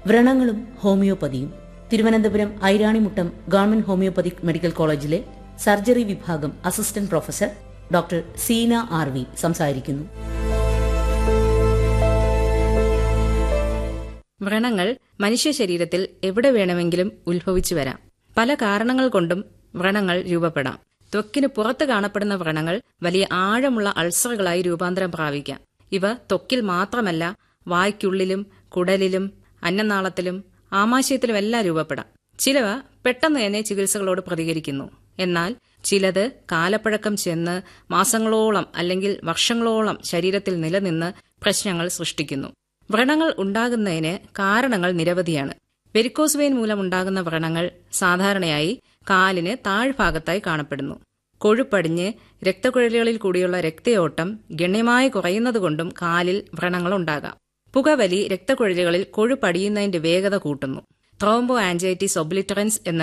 വ്രണങ്ങളും ഹോമിയോപ്പതിയും Thiruvananthapuram Iranimuttam government homoeopathic medical കോളേജിലെ surgery വിഭാഗം assistant professor doctor Seena R V സംസാരിക്കുന്നു വ്രണങ്ങൾ മനുഷ്യ ശരീരത്തിൽ എവിടെ വേണമെങ്കിലും ഉത്ഭവിച്ചു വരാം പല കാരണങ്ങൾ കൊണ്ടും വ്രണങ്ങൾ രൂപപ്പെടാം ത്വക്കിന് പുറത്ത് കാണപ്പെടുന്ന വ്രണങ്ങൾ വലിയ ആഴമുള്ള അൾസറുകളായി രൂപാന്തരം പ്രാപിക്കാം ഇവ ത്വക്കിൽ മാത്രമല്ല വായ്ക്കുള്ളിലും കുടലിലും അന്നനാളത്തിലും ആമാശയത്തിലുമെല്ലാം രൂപപ്പെടാം ചിലവ പെട്ടെന്ന് തന്നെ ചികിത്സകളോട് പ്രതികരിക്കുന്നു എന്നാൽ ചിലത് കാലപ്പഴക്കം ചെന്ന് മാസങ്ങളോളം അല്ലെങ്കിൽ വർഷങ്ങളോളം ശരീരത്തിൽ നിലനിന്ന് പ്രശ്നങ്ങൾ സൃഷ്ടിക്കുന്നു വ്രണങ്ങൾ ഉണ്ടാകുന്നതിന് കാരണങ്ങൾ നിരവധിയാണ് വെരിക്കോസ് വെയിൻ മൂലമുണ്ടാകുന്ന വ്രണങ്ങൾ സാധാരണയായി കാലിന് താഴ്ഭാഗത്തായി കാണപ്പെടുന്നു കൊഴുപ്പടിഞ്ഞ് രക്തക്കുഴലുകളിൽ കൂടിയുള്ള രക്തയോട്ടം ഗണ്യമായി കുറയുന്നതുകൊണ്ടും കാലിൽ വ്രണങ്ങൾ ഉണ്ടാകാം പുകവലി രക്തക്കുഴലുകളിൽ കൊഴുപ്പടിയുന്നതിന്റെ വേഗത കൂട്ടുന്നു ത്രോംബോ ആൻജൈറ്റിസ് ഒബ്ലിറ്ററൻസ് എന്ന